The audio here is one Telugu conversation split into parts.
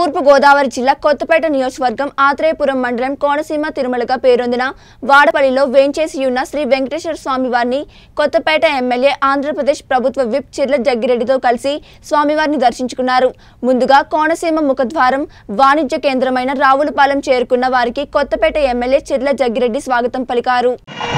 తూర్పు గోదావరి జిల్లా కొత్తపేట నియోజకవర్గం ఆత్రేయపురం మండలం కోనసీమ తిరుమలగా పేరొందిన వాడపల్లిలో వేంచేసి ఉన్న శ్రీ వెంకటేశ్వర స్వామి వారిని కొత్తపేట ఎమ్మెల్యే ఆంధ్రప్రదేశ్ ప్రభుత్వ విప్ చిర్ల జగ్గిరెడ్డితో కలిసి స్వామివారిని దర్శించుకున్నారు ముందుగా కోనసీమ ముఖద్వారం వాణిజ్య కేంద్రమైన రావులపాలెం చేరుకున్న వారికి కొత్తపేట ఎమ్మెల్యే చిర్ల జగ్గిరెడ్డి స్వాగతం పలికారు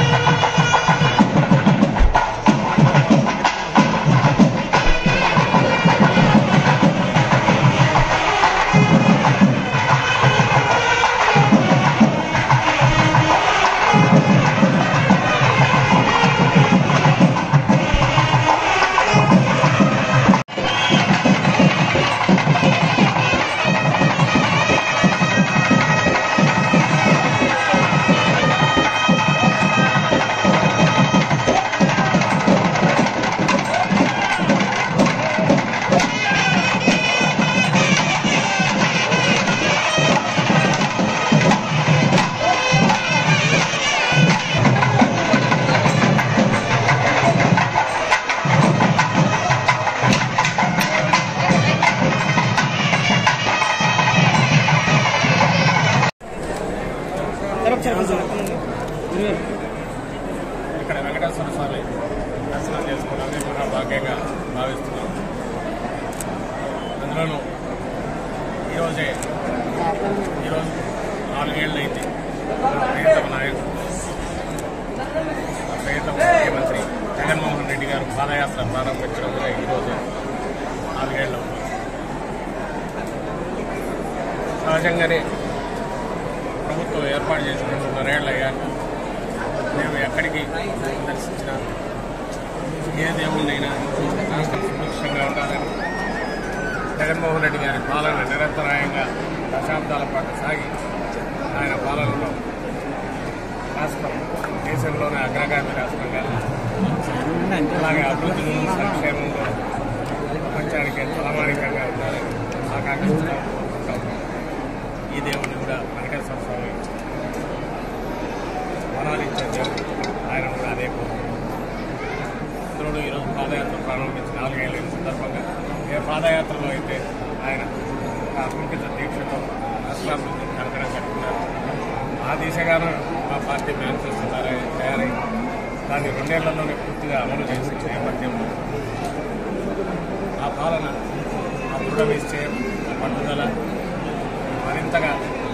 ఇక్కడ వెంకటేశ్వర స్వామి దర్శనం చేసుకోవడానికి మహాభాగ్యంగా భావిస్తున్నాం అందులోనూ ఈరోజే ఈరోజు నాలుగేళ్ళు అయింది ప్రియతమ నాయకుడు ఆ ప్రియతమ ముఖ్యమంత్రి జగన్మోహన్ రెడ్డి గారు పాదయాత్ర ప్రారంభించడం కూడా ఈరోజు నాలుగేళ్ళు అవుతుంది సహజంగానే ప్రభుత్వం ఏర్పాటు చేసిన రెండున్నరేళ్ళు అయ్యాక మేము ఎక్కడికి దర్శించినా ఏ దేవుణ్ణైనా రాష్ట్రం సుభిక్షంగా ఉండాలని జగన్మోహన్ రెడ్డి గారి పాలన నిరంతరాయంగా దశాబ్దాల పాటు సాగి ఆయన పాలనలో రాష్ట్రం దేశంలోనే అగ్రగామి రాష్ట్రంగా అలాగే అభివృద్ధిలో సంక్షేమంలో ప్రపంచానికి తలమానికంగా ఉండాలని ఆకాంక్షిస్తూ ఉంటాం ఈ దేవుడిని కూడా వెంకటేశ్వర స్వామి వరాలు ఇచ్చే దేవుడు ఆయన కూడా అదే కోరుకుంటున్నాం అందులో ఈరోజు పాదయాత్ర ప్రారంభించి నాలుగేళ్ళ సందర్భంగా ఏ పాదయాత్రలో అయితే ఆయన ఆ అంకిత దీక్షతో రాష్ట్రాభివృద్ధి కనకడం కట్టుకున్నారు ఆ దిశగాను మా పార్టీ మేనిఫెస్టో తయారై- తయారై దాన్ని రెండేళ్లలోనే పూర్తిగా అమలు చేసి నేపథ్యంలో ఆ పాలన ఆ దృఢ నిశ్చయం ఆ పట్టుదల మరింతగా